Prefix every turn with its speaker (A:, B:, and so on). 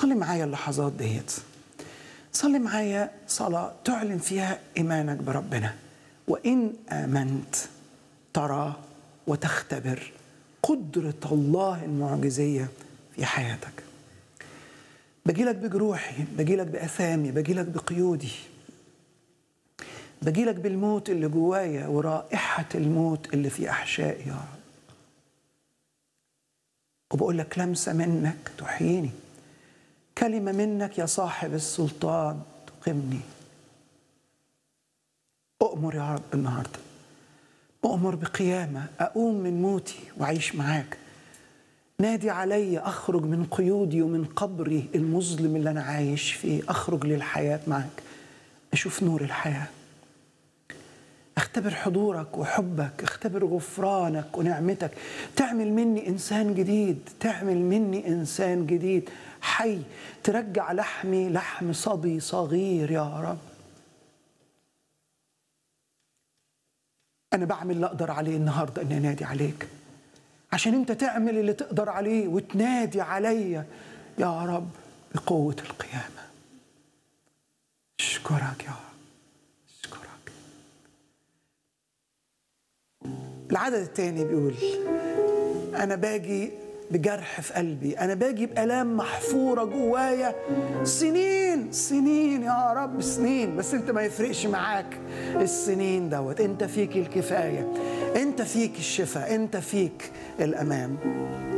A: صلي معايا اللحظات ديت صلي معايا صلاة تعلن فيها إيمانك بربنا وإن آمنت ترى وتختبر قدرة الله المعجزية في حياتك بجيلك بجروحي بجيلك بأثامي بجيلك بقيودي بجيلك بالموت اللي جوايا ورائحة الموت اللي في أحشائي يا رب وبقول لك لمسة منك تحييني كلمة منك يا صاحب السلطان تقمني أؤمر يا رب النهاردة أؤمر بقيامة أقوم من موتي وأعيش معاك نادي علي أخرج من قيودي ومن قبري المظلم اللي أنا عايش فيه أخرج للحياة معاك أشوف نور الحياة اختبر حضورك وحبك اختبر غفرانك ونعمتك تعمل مني انسان جديد تعمل مني انسان جديد حي ترجع لحمي لحم صبي صغير يا رب انا بعمل اللي اقدر عليه النهارده اني انادي عليك عشان انت تعمل اللي تقدر عليه وتنادي عليا يا رب بقوه القيامه اشكرك يا رب اشكرك العدد الثاني بيقول انا باجي بجرح في قلبي انا باجي بالام محفوره جوايا سنين سنين يا رب سنين بس انت ما يفرقش معاك السنين دوت انت فيك الكفايه انت فيك الشفاء انت فيك الامان